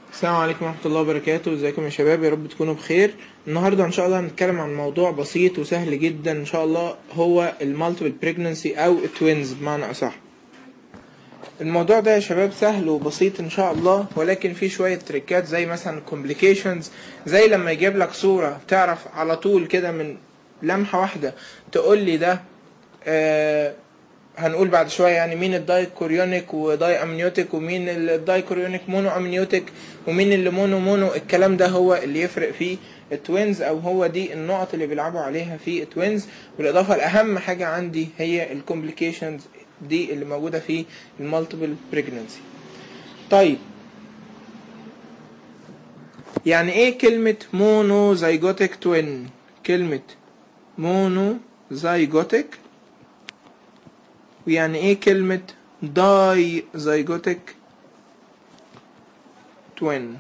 السلام عليكم ورحمة الله وبركاته ازيكم يا شباب يا رب تكونوا بخير النهاردة ان شاء الله هنتكلم عن موضوع بسيط وسهل جدا ان شاء الله هو المالتيبل بريجننسي او التوينز بمعنى اصح الموضوع ده يا شباب سهل وبسيط ان شاء الله ولكن فيه شوية تريكات زي مثلا كومبليكيشنز زي لما يجيب لك صورة تعرف على طول كده من لمحة واحدة تقول لي ده آه هنقول بعد شوية يعني مين الداي كوريونيك وداي امنيوتيك ومين الداي كوريونيك مونو امنيوتيك ومين اللي مونو مونو الكلام ده هو اللي يفرق في التوينز او هو دي النقط اللي بيلعبوا عليها في التوينز بالاضافة لاهم حاجة عندي هي الكومبليكيشنز دي اللي موجودة في المالتيبل بريجننسي طيب يعني ايه كلمة مونو زيجوتيك توين كلمة مونو زيجوتيك ويعني ايه كلمة داي زيجوتيك توين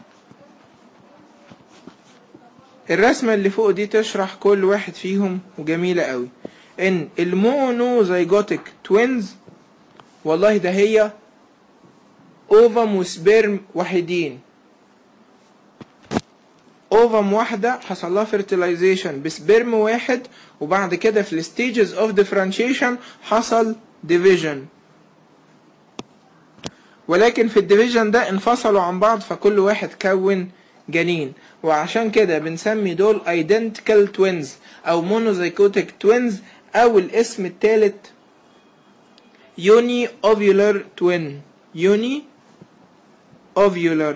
الرسمة اللي فوق دي تشرح كل واحد فيهم وجميلة قوي ان المونو زيجوتيك توينز والله ده هي اوفم وسبيرم وحيدين اوفم واحدة حصل لها فيرتلايزيشن بسبرم واحد وبعد كده في الستيجز اوف ديفرنشيشن حصل ديفيجن ولكن في الديفيجن ده انفصلوا عن بعض فكل واحد كون جنين وعشان كده بنسمي دول identical twins او monozygotic twins او الاسم الثالث uni ovular twin uni ovular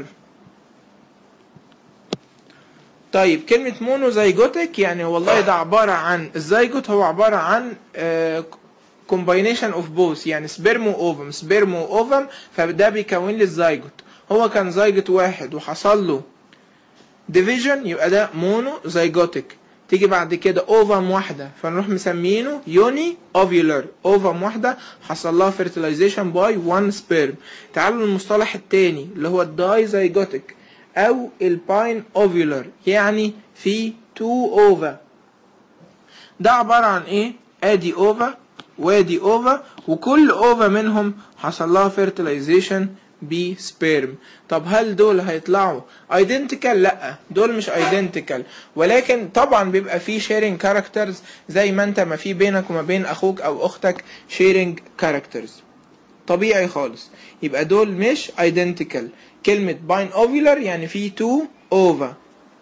طيب كلمة مونوزيجوتك يعني والله ده عبارة عن الزيجوت هو عبارة عن آه كومباينيشن اوف بوث يعني سبرم واوفم سبرم واوفم فده بيكون لي الزيجوت هو كان زيجوت واحد وحصل له ديفيجن يبقى ده مونو زيجوتك تيجي بعد كده اوفم واحده فنروح مسمينه يوني اوفيولر اوفم واحده حصل لها فيرتلايزيشن باي 1 سبيرم تعالوا للمصطلح التاني اللي هو الداي زيجوتك او الباين اوفيولر يعني في 2 اوفا ده عباره عن ايه ادي اوفا وادي اوفا وكل اوفا منهم حصل لها فيرتلايزيشن بسبيرم طب هل دول هيطلعوا ايدنتيكال لا دول مش ايدنتيكال ولكن طبعا بيبقى في شيرنج كاركترز زي ما انت ما في بينك وما بين اخوك او اختك شيرنج كاركترز طبيعي خالص يبقى دول مش ايدنتيكال كلمة باين اوفيلر يعني في تو اوفا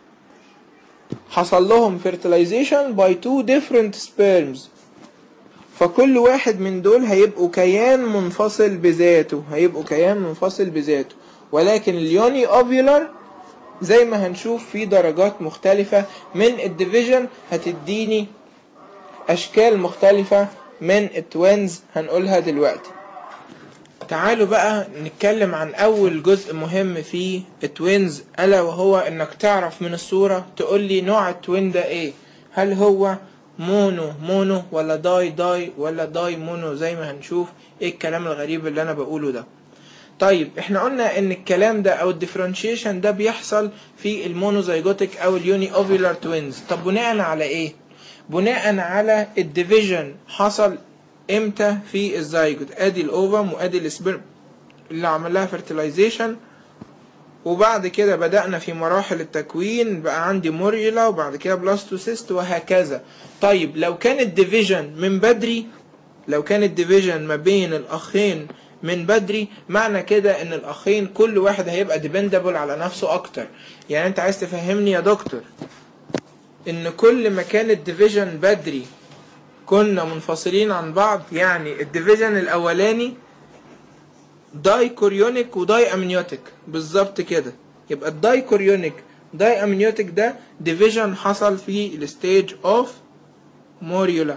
حصل لهم fertilization by two different sperms فكل واحد من دول هيبقوا كيان منفصل بذاته هيبقوا كيان منفصل بذاته ولكن اليوني اوفيولار زي ما هنشوف في درجات مختلفة من الديفيجن هتديني اشكال مختلفة من التوينز هنقولها دلوقتي تعالوا بقى نتكلم عن اول جزء مهم في التوينز الا وهو انك تعرف من الصورة تقولي نوع التوين ده ايه هل هو مونو مونو ولا داي داي ولا داي مونو زي ما هنشوف ايه الكلام الغريب اللي انا بقوله ده طيب احنا قلنا ان الكلام ده او الديفرنشيشن ده بيحصل في المونوزيجوتيك او اليوني اوفيلار توينز طب بناء على ايه بناء على الديفيجن حصل امتى في الزيجوت ادي الاوفم وادي السبرم اللي عمل لها فيرتلايزيشن وبعد كده بدأنا في مراحل التكوين بقى عندي موريولا وبعد كده بلاستوسيست وهكذا طيب لو كان الديفيجن من بدري لو كان الديفيجن ما بين الأخين من بدري معنى كده ان الاخين كل واحد هيبقى ديبندبل على نفسه اكتر يعني انت عايز تفهمني يا دكتور ان كل ما كان الديفيجن بدري كنا منفصلين عن بعض يعني الديفيجن الاولاني داي كوريونيك وداي امنيوتيك بالظبط كده يبقى الداي كوريونيك داي امنيوتيك ده ديفيجن حصل في الستيج اوف موريولا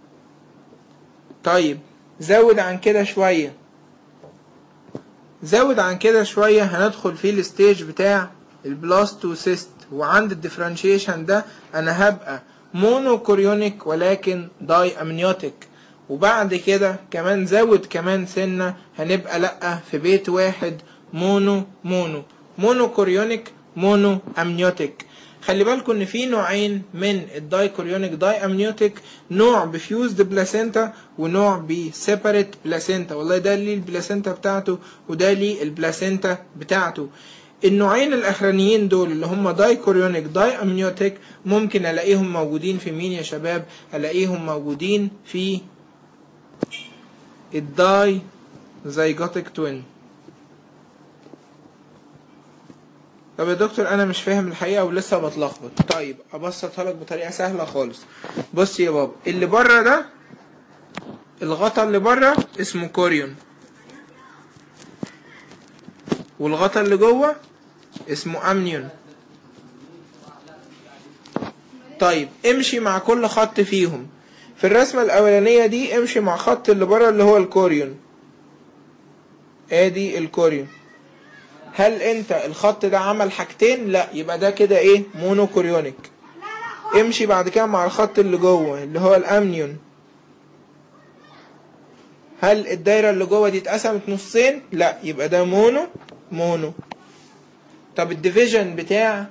طيب زود عن كده شويه زود عن كده شويه هندخل في الستيج بتاع البلاستوسيست وعند الديفرنشيشن ده انا هبقى مونو كوريونيك ولكن داي امنيوتيك وبعد كده كمان زود كمان سنة هنبقى لأ في بيت واحد مونو مونو مونو كوريونيك مونو امنيوتيك خلي بالكم ان في نوعين من الداي كوريونيك داي امنيوتيك نوع بفيوزد بلاسينتا ونوع بسيبريت بلاسينتا والله ده ليه البلاسينتا بتاعته وده ليه البلاسينتا بتاعته النوعين الاخرانيين دول اللي هم داي كوريونيك داي امنيوتيك ممكن الاقيهم موجودين في مين يا شباب الاقيهم موجودين في الداي زيجوتيك توين طب يا دكتور انا مش فاهم الحقيقه ولسه بتلخبط طيب ابسطها لك بطريقه سهله خالص بص يا بابا اللي بره ده الغطا اللي بره اسمه كوريون والغطا اللي جوه اسمه امنيون طيب امشي مع كل خط فيهم في الرسمة الأولانية دي امشي مع خط اللي بره اللي هو الكوريون ادي الكوريون هل انت الخط ده عمل حاجتين لا يبقى ده كده ايه مونو كوريونيك امشي بعد كده مع الخط اللي جوه اللي هو الامنيون هل الدايرة اللي جوه دي اتقسمت نصين لا يبقى ده مونو مونو طب الديفيجن بتاع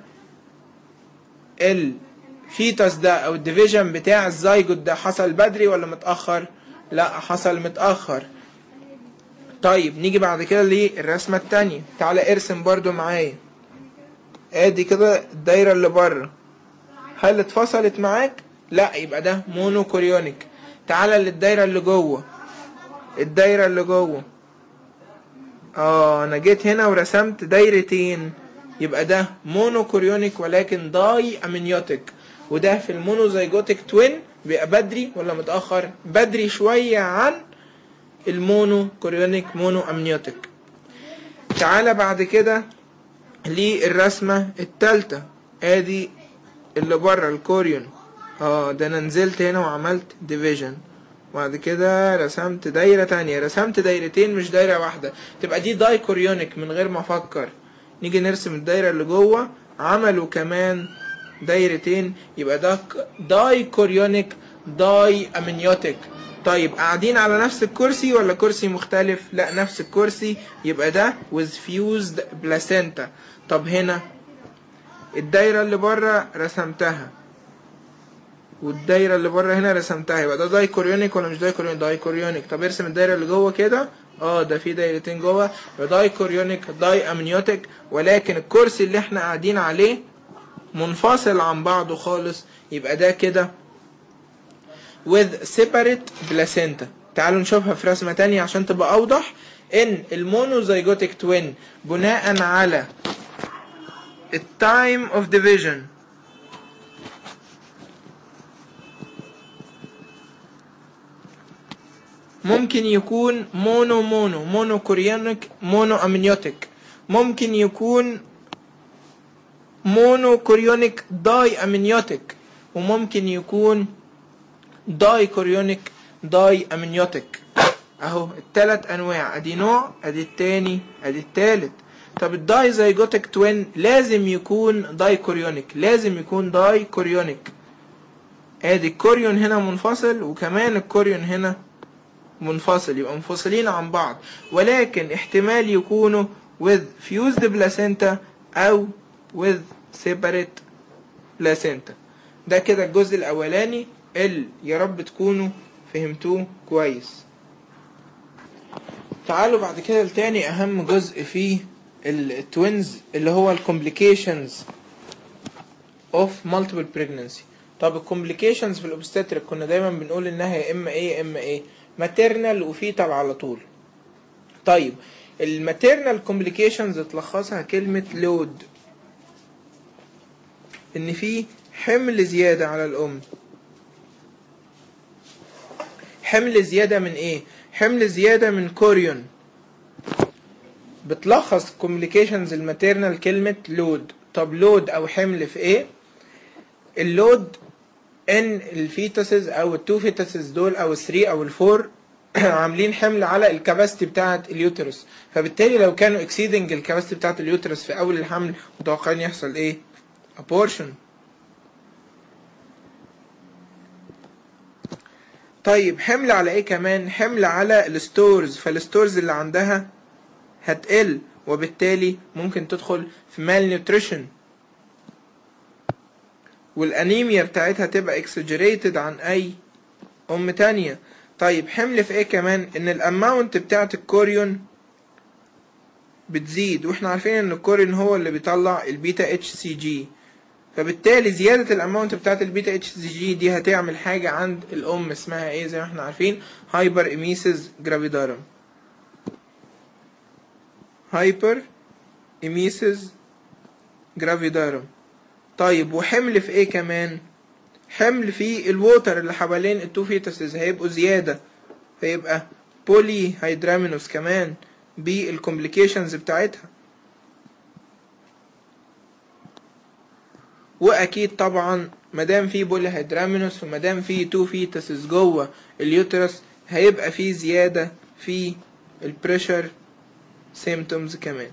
الفيتوس ده او الديفيجن بتاع الزيجوت ده حصل بدري ولا متأخر لا حصل متأخر طيب نيجي بعد كده للرسمة التانية تعالى ارسم برضو معايا ادي كده الدايرة اللي بره هل اتفصلت معاك لا يبقى ده مونو كوريونيك تعالى للدايرة اللي جوه الدايرة اللي جوه اه انا جيت هنا ورسمت دايرتين يبقى ده مونو كوريونيك ولكن داي امنيوتيك وده في المونوزيجوتيك توين بيبقى بدري ولا متأخر بدري شوية عن المونو كوريونيك مونو امنيوتيك تعالى بعد كده للرسمة التالتة ادي اللي بره الكوريون اه ده انا نزلت هنا وعملت ديفيجن وبعد كده رسمت دايرة تانية رسمت دايرتين مش دايرة واحدة تبقى دي داي كوريونيك من غير ما افكر نيجي نرسم الدايرة اللي جوه عملوا كمان دايرتين يبقى ده داي كوريونيك داي امنيوتيك طيب قاعدين على نفس الكرسي ولا كرسي مختلف لا نفس الكرسي يبقى ده with fused placenta طب هنا الدايرة اللي بره رسمتها والدايرة اللي بره هنا رسمتها يبقى ده داي كوريونيك ولا مش داي كوريونيك داي كوريونيك طب ارسم الدايرة اللي جوه كده اه ده في دايرتين جوه يبقى داي كوريونيك داي امنيوتيك ولكن الكرسي اللي احنا قاعدين عليه منفصل عن بعضه خالص يبقى ده كده with separate placenta تعالوا نشوفها في رسمة تانية عشان تبقى أوضح إن المونوزيجوتيك توين بناء على التايم اوف division ممكن يكون مونو مونو مونو كوريونيك مونو امنيوتيك ممكن يكون مونو كوريونيك داي امنيوتيك وممكن يكون داي كوريونيك داي امنيوتيك اهو التلات انواع ادي نوع ادي التاني ادي التالت طب الداي زيجوتيك توين لازم يكون داي كوريونيك لازم يكون داي كوريونيك ادي الكوريون هنا منفصل وكمان الكوريون هنا منفصل يبقى منفصلين عن بعض ولكن احتمال يكونوا with fused placenta او with separate placenta ده كده الجزء الاولاني اللي يا رب تكونوا فهمتوه كويس تعالوا بعد كده لتاني اهم جزء في التوينز اللي هو الكومبليكيشنز اوف مالتيبل pregnancy طب الكومبليكيشنز في الاوبستاتريك كنا دايما بنقول انها يا اما ايه يا اما ايه ماتيرنال وفيتال على طول طيب الماتيرنال كومبليكيشنز تلخصها كلمة لود ان في حمل زيادة على الام حمل زيادة من ايه حمل زيادة من كوريون بتلخص كومبليكيشنز الماتيرنال كلمة لود طب لود او حمل في ايه اللود ان الفيتسز او التو فيتسز دول او الثري او الفور عاملين حمل على الكباستي بتاعه اليوترس فبالتالي لو كانوا اكسيدنج الكباستي بتاعه اليوترس في اول الحمل متوقعين يحصل ايه ابورشن طيب حمل على ايه كمان حمل على الستورز فالستورز اللي عندها هتقل وبالتالي ممكن تدخل في مال نيوتريشن والانيميا بتاعتها تبقى اكسجريتد عن اي ام تانية طيب حمل في ايه كمان ان الاماونت بتاعت الكوريون بتزيد واحنا عارفين ان الكورين هو اللي بيطلع البيتا اتش سي جي فبالتالي زيادة الاماونت بتاعت البيتا اتش سي جي دي هتعمل حاجة عند الام اسمها ايه زي ما احنا عارفين هايبر اميسيس جرافيدارم هايبر اميسيس جرافيدارم طيب وحمل في ايه كمان حمل في الووتر اللي حوالين التو فيتسز هيبقوا زيادة فيبقى بولي هيدرامينوس كمان بالكومبليكيشنز بتاعتها واكيد طبعا مادام في بولي هيدرامينوس ومادام في تو فيتسز جوه اليوترس هيبقى في زيادة في البريشر سيمتومز كمان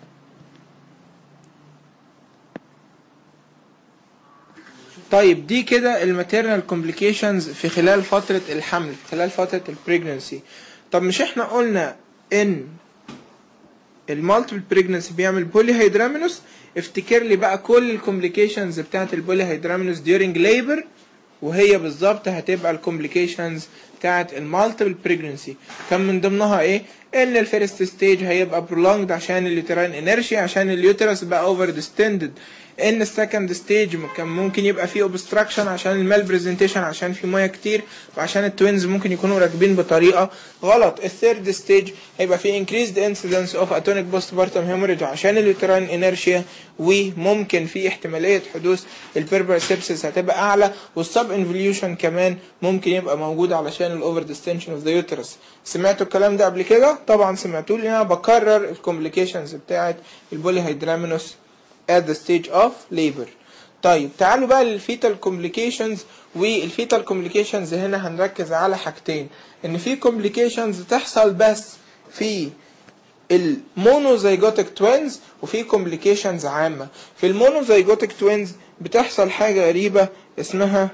طيب دي كده الماتيرنال كومبليكيشنز في خلال فترة الحمل في خلال فترة البريجنسي طب مش احنا قلنا ان المالتيبل بريجنسي بيعمل بولي هيدرامينوس افتكر لي بقى كل الكومبليكيشنز بتاعت البولي هيدرامينوس during labor وهي بالظبط هتبقى الكومبليكيشنز بتاعت المالتيبل بريجنسي كان من ضمنها ايه ان الفيرست ستيج هيبقى prolonged عشان اليوترين انرشي عشان اليوترس بقى اوفر ديستندد ان السكند ستيج كان ممكن يبقى فيه اوبستراكشن عشان المال برزنتيشن عشان في ميه كتير وعشان التوينز ممكن يكونوا راكبين بطريقه غلط الثيرد ستيج هيبقى فيه increased incidence of atonic postpartum hemorrhage عشان اليوترين انرشيا وممكن في احتماليه حدوث البيربر سيبسس هتبقى اعلى والسب انفليوشن كمان ممكن يبقى موجود علشان الاوفر ديستنشن اوف ذا يوترس سمعتوا الكلام ده قبل كده طبعا سمعتوه لان انا بكرر الكومبليكيشنز بتاعت البولي هيدرامينوس at the stage of labor طيب تعالوا بقى للفيتال كومبليكيشنز والفيتال كومبليكيشنز هنا هنركز على حاجتين ان في كومبليكيشنز تحصل بس في المونوزيجوتيك توينز وفي كومبليكيشنز عامة في المونوزيجوتيك توينز بتحصل حاجة غريبة اسمها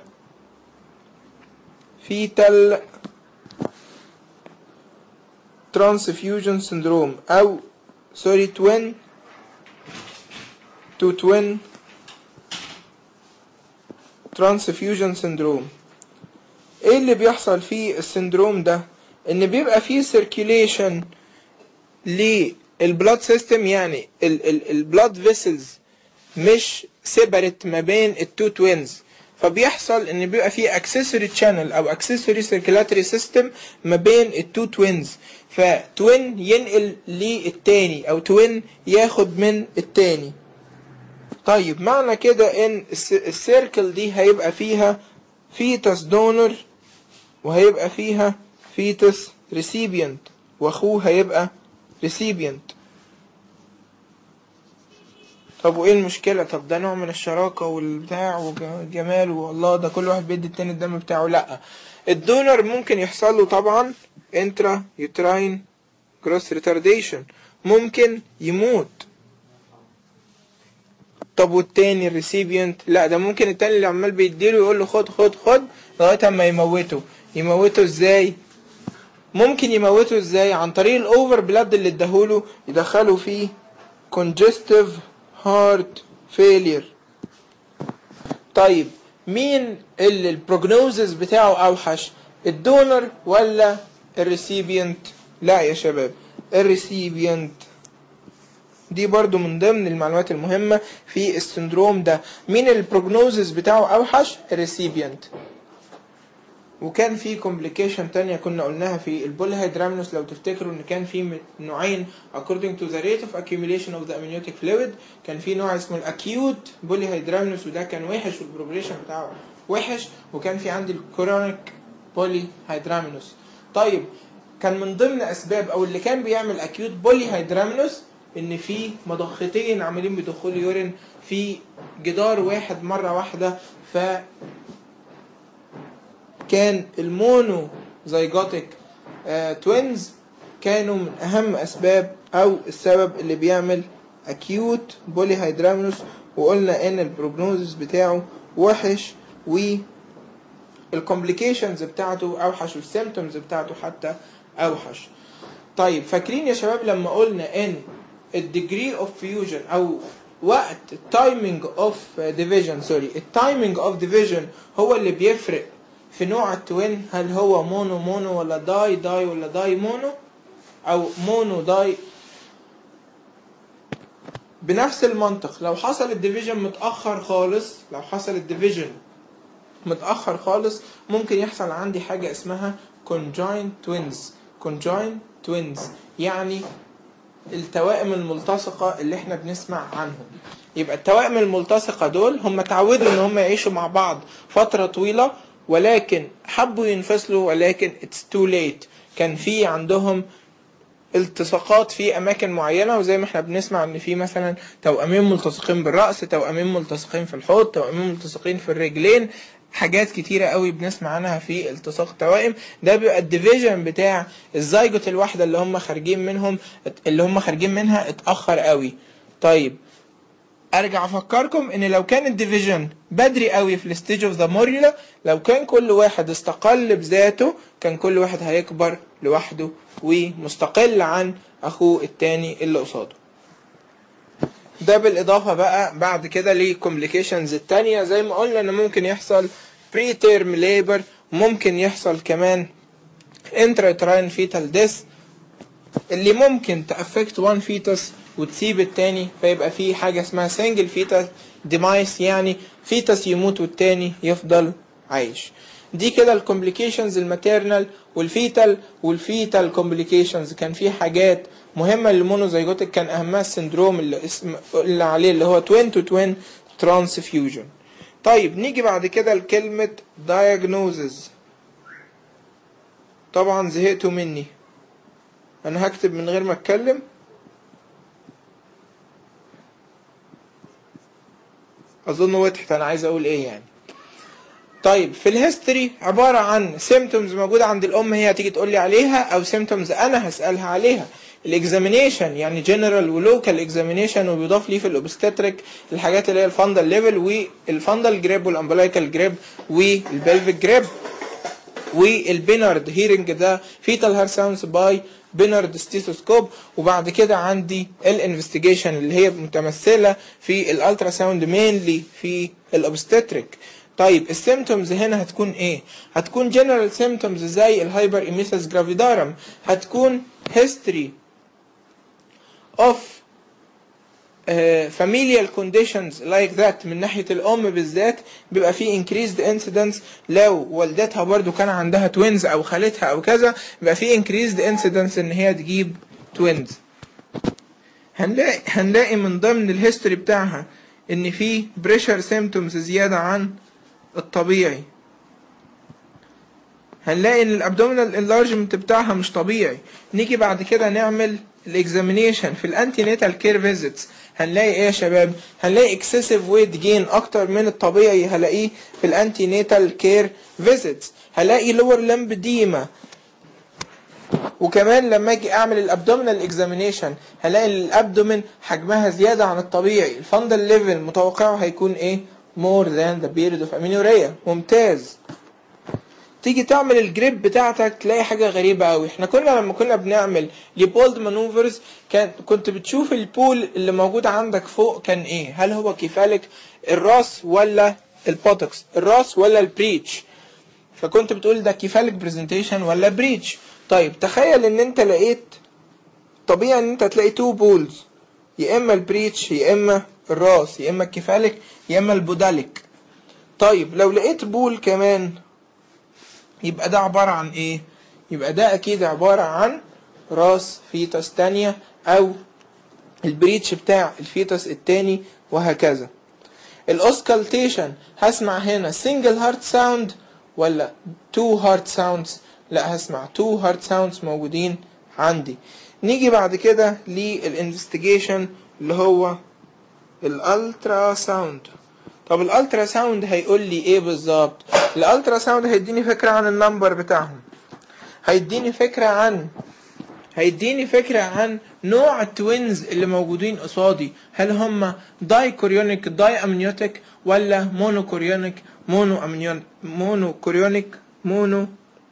فيتال ترانسفيوجن سندروم او سوري توين to twin transfusion syndrome ايه اللي بيحصل في السندروم ده ان بيبقى فيه circulation للبلاد سيستم يعني البلاد فيسلز مش سيبريت ما بين التو توينز فبيحصل ان بيبقى فيه accessory channel او accessory circulatory system ما بين التو توينز فتوين ينقل للتاني او توين ياخد من التاني طيب معنى كده ان السيركل دي هيبقى فيها فيتس دونر وهيبقى فيها فيتس ريسيبيانت واخوه هيبقى ريسيبيانت طب وايه المشكلة طب ده نوع من الشراكة والبتاع والجمال والله ده كل واحد بيدي التاني الدم بتاعه لا الدونر ممكن يحصل له طبعا انترا يوتراين كروس ريتارديشن ممكن يموت طب والتاني الريسيبيانت لا ده ممكن التاني اللي عمال بيديله يقول له خد خد خد لغايه اما يموته يموته ازاي ممكن يموته ازاي عن طريق الاوفر بلاد اللي اداهوله يدخله فيه congestive heart failure طيب مين اللي البروجنوزز بتاعه اوحش الدونر ولا الريسيبيانت لا يا شباب الريسيبيانت دي برضو من ضمن المعلومات المهمة في السندروم ده مين البروجنوزز بتاعه اوحش الريسيبيانت وكان في كومبليكيشن تانية كنا قلناها في البول هيدرامنوس لو تفتكروا ان كان في نوعين according to the rate of accumulation of the amniotic fluid كان في نوع اسمه الاكيوت بولي هيدرامنوس وده كان وحش والبروجريشن بتاعه وحش وكان في عندي الكرونيك بولي هيدرامنوس طيب كان من ضمن اسباب او اللي كان بيعمل اكيوت بولي هيدرامنوس ان في مضختين عاملين بيدخلوا يورين في جدار واحد مره واحده ف كان المونو زيجوتيك توينز كانوا من اهم اسباب او السبب اللي بيعمل اكيوت بولي هيدرامنوس وقلنا ان البروجنوزس بتاعه وحش و الكومبليكيشنز بتاعته اوحش والسيمتومز بتاعته حتى اوحش طيب فاكرين يا شباب لما قلنا ان الديجري اوف فيوجن او وقت التايمينج اوف ديفيجن سوري التايمينج اوف ديفيجن هو اللي بيفرق في نوع التوين هل هو مونو مونو ولا داي داي ولا داي مونو او مونو داي بنفس المنطق لو حصل الديفيجن متأخر خالص لو حصل الديفيجن متأخر خالص ممكن يحصل عندي حاجة اسمها conjoined twins conjoined twins يعني التوائم الملتصقة اللي احنا بنسمع عنهم يبقى التوائم الملتصقة دول هم اتعودوا ان هم يعيشوا مع بعض فترة طويلة ولكن حبوا ينفصلوا ولكن it's too late كان في عندهم التصاقات في اماكن معينه وزي ما احنا بنسمع ان في مثلا توأمين ملتصقين بالراس توأمين ملتصقين في الحوض توأمين ملتصقين في الرجلين حاجات كتيرة قوي بنسمع عنها في التصاق التوائم ده بيبقى الديفيجن بتاع الزيجوت الواحدة اللي هم خارجين منهم اللي هم خارجين منها اتأخر قوي طيب ارجع افكركم ان لو كان الديفيجن بدري قوي في الستيج اوف ذا موريولا لو كان كل واحد استقل بذاته كان كل واحد هيكبر لوحده ومستقل عن اخوه التاني اللي قصاده ده بالاضافه بقى بعد كده للكومبليكيشنز التانية زي ما قلنا ان ممكن يحصل بري تيرم ليبر ممكن يحصل كمان انتراتراين فيتال ديس اللي ممكن تأفكت وان فيتس وتسيب التاني فيبقى في حاجة اسمها سنجل فيتال ديمايس يعني فيتس يموت والتاني يفضل عايش دي كده الكومبليكيشنز الماتيرنال والفيتال والفيتال كومبليكيشنز كان في حاجات مهمة للمونوزيجوتك كان أهمها السندروم اللي اسم اللي عليه اللي هو توين تو توين ترانسفيوجن طيب نيجي بعد كده لكلمة diagnosis طبعا زهقتوا مني انا هكتب من غير ما اتكلم اظن وضحت انا عايز اقول ايه يعني طيب في الهيستوري عبارة عن سيمتومز موجودة عند الأم هي هتيجي تقول لي عليها أو سيمتومز أنا هسألها عليها الاكزامينيشن يعني جنرال ولوكال اكزامينيشن وبيضاف ليه في الاوبستاتريك الحاجات اللي هي الفندل ليفل والفندل جريب والامبلايكال جريب والبلفيك جريب والبينارد هيرنج ده فيتال هير ساوندز باي بينارد ستيثوسكوب وبعد كده عندي الانفستيجيشن اللي هي متمثله في الالترا ساوند مينلي في الاوبستاتريك طيب السيمتومز هنا هتكون ايه هتكون جنرال سيمتومز زي الهايبر ايميسيس جرافيدارم هتكون هيستوري of uh, familial conditions like that من ناحية الأم بالذات بيبقى فيه increased incidence لو والدتها برضو كان عندها twins أو خالتها أو كذا بيبقى فيه increased incidence إن هي تجيب twins هنلاقي هنلاقي من ضمن الهيستوري بتاعها إن في pressure symptoms زيادة عن الطبيعي هنلاقي ان الابدومينال انلارجمنت بتاعها مش طبيعي نيجي بعد كده نعمل الاكزامينيشن في الانتي ناتال كير فيزيتس هنلاقي ايه يا شباب هنلاقي اكسسيف ويت جين اكتر من الطبيعي هلاقيه في الانتي ناتال كير فيزيتس هلاقي لور لمب ديما وكمان لما اجي اعمل الابدومينال اكزامينيشن هلاقي الابدومين حجمها زياده عن الطبيعي الفندل ليفل متوقعه هيكون ايه more than the period of amenorrhea ممتاز تيجي تعمل الجريب بتاعتك تلاقي حاجه غريبه قوي احنا كنا لما كنا بنعمل ليبولد مانوفرز كان كنت بتشوف البول اللي موجود عندك فوق كان ايه هل هو كفالك الراس ولا البوتوكس الراس ولا البريتش فكنت بتقول ده كفالك برزنتيشن ولا بريتش طيب تخيل ان انت لقيت طبيعي ان انت تلاقي تو بولز يا اما البريتش يا اما الراس يا اما الكفالك يا اما البوداليك طيب لو لقيت بول كمان يبقى ده عبارة عن ايه يبقى ده اكيد عبارة عن راس فيتس تانية او البريتش بتاع الفيتس التاني وهكذا الاوسكالتيشن هسمع هنا سنجل هارت ساوند ولا تو هارت ساوندز لا هسمع تو هارت ساوندز موجودين عندي نيجي بعد كده للانفستيجيشن اللي هو الالترا ساوند طب الالترا ساوند هيقول لي ايه بالظبط الالترا ساوند هيديني فكره عن النمبر بتاعهم هيديني فكره عن هيديني فكرة عن نوع التوينز اللي موجودين قصادي هل هم داي كوريونيك داي امنيوتيك ولا مونو كوريونيك مونو امنيون مونو كوريونيك مونو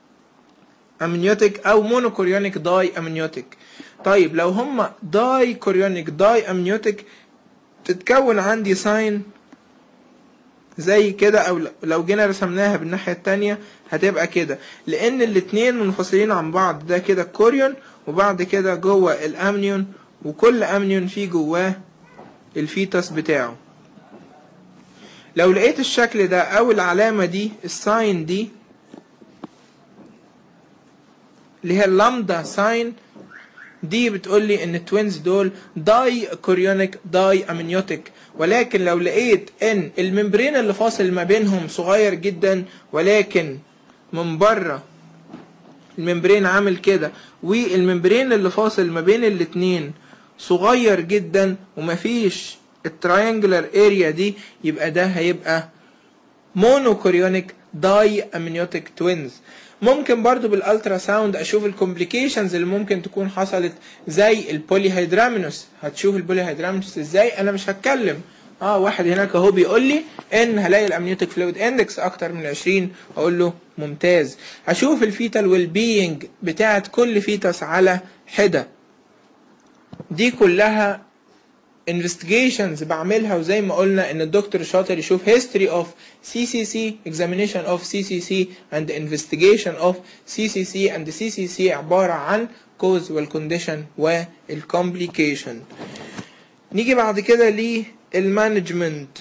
امنيوتيك او مونو كوريونيك داي امنيوتيك طيب لو هم داي كوريونيك داي امنيوتيك تتكون عندي ساين زي كده او لو جينا رسمناها بالناحية التانية هتبقى كده لان الاتنين منفصلين عن بعض ده كده كوريون وبعد كده جوه الامنيون وكل امنيون فيه جواه الفيتس بتاعه لو لقيت الشكل ده او العلامة دي الساين دي اللي هي اللامدا ساين دي بتقول لي ان التوينز دول داي كوريونيك داي امنيوتيك ولكن لو لقيت ان الممبرين اللي فاصل ما بينهم صغير جدا ولكن من بره الممبرين عامل كده والممبرين اللي فاصل ما بين الاتنين صغير جدا ومفيش التراينجلر اريا دي يبقى ده هيبقى مونوكوريونيك داي امنيوتيك توينز ممكن برضو بالالترا ساوند اشوف الكومبليكيشنز اللي ممكن تكون حصلت زي البولي هيدرامينوس هتشوف البولي هيدرامينوس ازاي انا مش هتكلم اه واحد هناك اهو بيقول لي ان هلاقي الامنيوتيك فلويد اندكس اكتر من 20 اقول له ممتاز هشوف الفيتال ويل بينج بتاعت كل فيتس على حده دي كلها investigations بعملها وزي ما قلنا ان الدكتور شاطر يشوف history of CCC examination of CCC and investigation of CCC and CCC عبارة عن cause والcondition والcomplication نيجي بعد كده للمانجمنت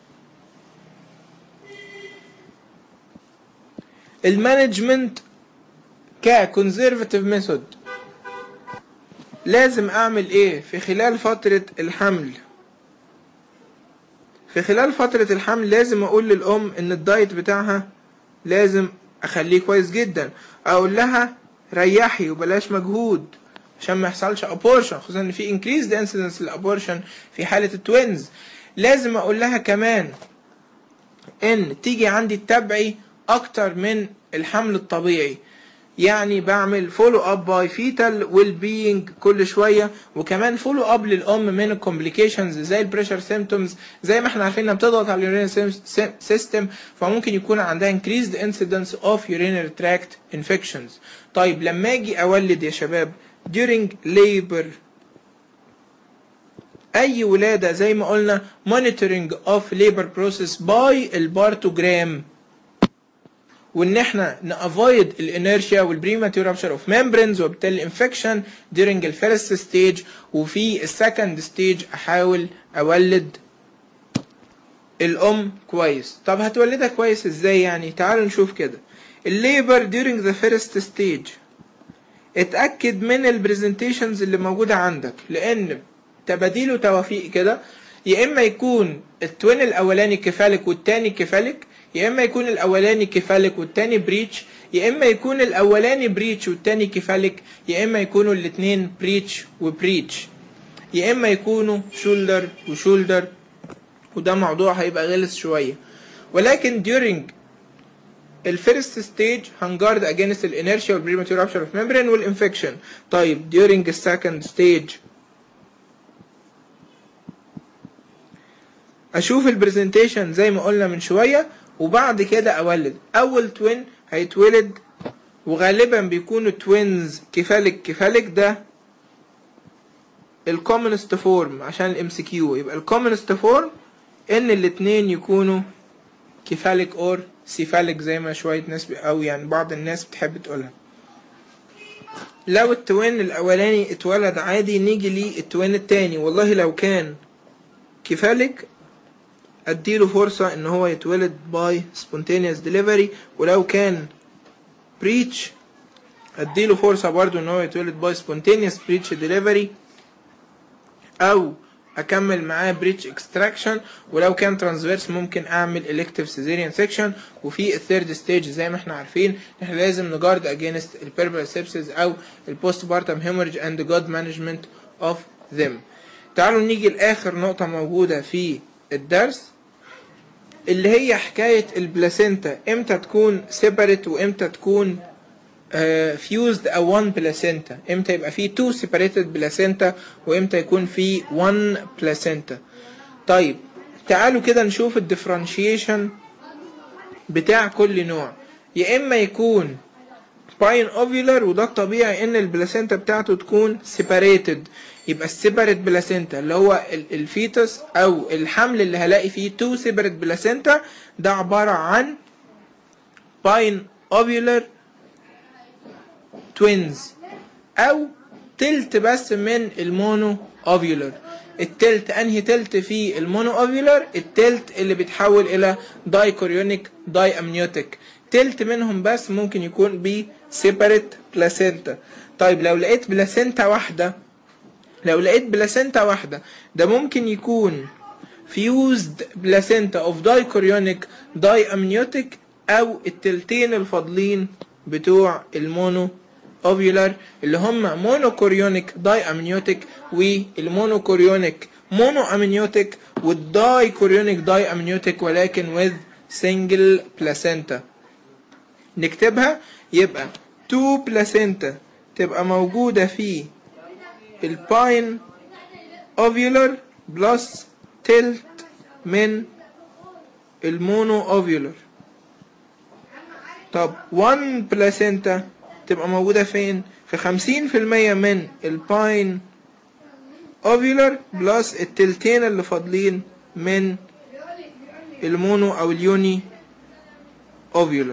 المانجمنت ككونزرفاتيف ميثود لازم اعمل ايه في خلال فترة الحمل في خلال فترة الحمل لازم اقول للام ان الدايت بتاعها لازم اخليه كويس جدا اقول لها ريحي وبلاش مجهود عشان ما يحصلش ابورشن خصوصا ان في increased incidence للابورشن في حالة التوينز لازم اقول لها كمان ان تيجي عندي تتابعي اكتر من الحمل الطبيعي يعني بعمل فولو اب باي فيتال ويل بينج كل شويه وكمان فولو اب للام من الكومبليكيشنز زي البريشر سيمتومز زي ما احنا عارفين انها بتضغط على اليورين سيستم فممكن يكون عندها increased incidence of urinary tract infections طيب لما اجي اولد يا شباب during labor اي ولاده زي ما قلنا monitoring of labor process by البارتوجرام وان احنا نافويد الانيرشيا والبريماتور رابشر اوف ممبرينز وبالتالي الانفكشن during الفيرست ستيج وفي السكند ستيج احاول اولد الام كويس طب هتولدها كويس ازاي يعني تعالوا نشوف كده الليبر during the first stage اتاكد من البرزنتيشنز اللي موجوده عندك لان تباديل وتوافيق كده يا اما يكون التوين الاولاني كفالك والتاني كفالك يا اما يكون الاولاني كفالك والتاني بريتش يا اما يكون الاولاني بريتش والتاني كفالك يا اما يكونوا الاتنين بريتش وبريتش يا اما يكونوا شولدر وشولدر وده موضوع هيبقى غلس شويه ولكن during الفيرست ستيج هنجارد اجينست الانيرشيا والبريماتور رابشر اوف ميمبرين والانفكشن طيب during السكند ستيج اشوف البرزنتيشن زي ما قلنا من شويه وبعد كده اولد اول توين هيتولد وغالبا بيكونوا توينز كفالك كفالك ده الكومنست فورم عشان الام سي كيو يبقى الكومنست فورم ان الاتنين يكونوا كفالك اور سيفالك زي ما شويه ناس او يعني بعض الناس بتحب تقولها لو التوين الاولاني اتولد عادي نيجي للتوين التاني والله لو كان كفالك اديله فرصة ان هو يتولد باي spontaneous delivery ولو كان بريتش اديله فرصة برضو ان هو يتولد باي spontaneous breech delivery او اكمل معاه بريتش اكستراكشن ولو كان ترانسفيرس ممكن اعمل elective cesarean section وفي الثيرد ستيج زي ما احنا عارفين احنا لازم نجارد against البيربل سيبسز او البوست بارتم hemorrhage and good management of them تعالوا نيجي لاخر نقطة موجودة في الدرس اللي هي حكاية البلاسينتا امتى تكون سيبريت وامتى تكون فيوزد او وان بلاسينتا امتى يبقى في تو سيبريتد بلاسينتا وامتى يكون في وان بلاسينتا طيب تعالوا كده نشوف الديفرنشيشن بتاع كل نوع يا اما يكون باين اوفيولار وده الطبيعي ان البلاسينتا بتاعته تكون سيبريتد يبقى السيبريت بلاسينتا اللي هو الفيتس او الحمل اللي هلاقي فيه تو سيبريت بلاسينتا ده عبارة عن باين اوفيولار توينز او تلت بس من المونو اوفيولار التلت انهي تلت في المونو اوفيولار التلت اللي بيتحول الى داي كوريونيك داي امنيوتيك تلت منهم بس ممكن يكون بي سيبريت بلاسينتا طيب لو لقيت بلاسينتا واحده لو لقيت بلاسينتا واحده ده ممكن يكون فيوزد بلاسينتا اوف داي كوريونيك داي امنيوتيك او التلتين الفاضلين بتوع المونو اوفيولار اللي هم مونو كوريونيك داي امنيوتيك والمونو كوريونيك مونو امنيوتيك والداي كوريونيك داي امنيوتيك ولكن with single placenta نكتبها يبقى تو بلاسينتا تبقى موجودة في الباين اوفيولار بلس تلت من المونو اوفيولار طب 1 بلاسينتا تبقى موجودة فين؟ في خمسين في المية من الباين اوفيولار بلس التلتين اللي فاضلين من المونو او اليوني اوفيولار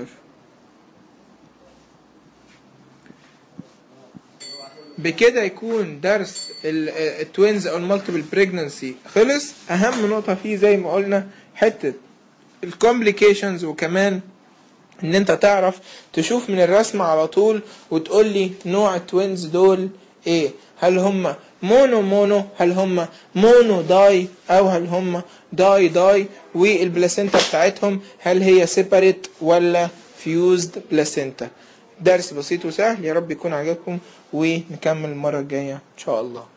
بكده يكون درس التوينز او المالتيبل بريجنانسي خلص اهم نقطه فيه زي ما قلنا حته الكومبليكيشنز وكمان ان انت تعرف تشوف من الرسمه على طول وتقول لي نوع التوينز دول ايه هل هم مونو مونو هل هم مونو داي او هل هم داي داي والبلاسينتا بتاعتهم هل هي سيباريت ولا فيوزد بلاسينتا درس بسيط وسهل يا رب يكون عجبكم ونكمل المره الجايه ان شاء الله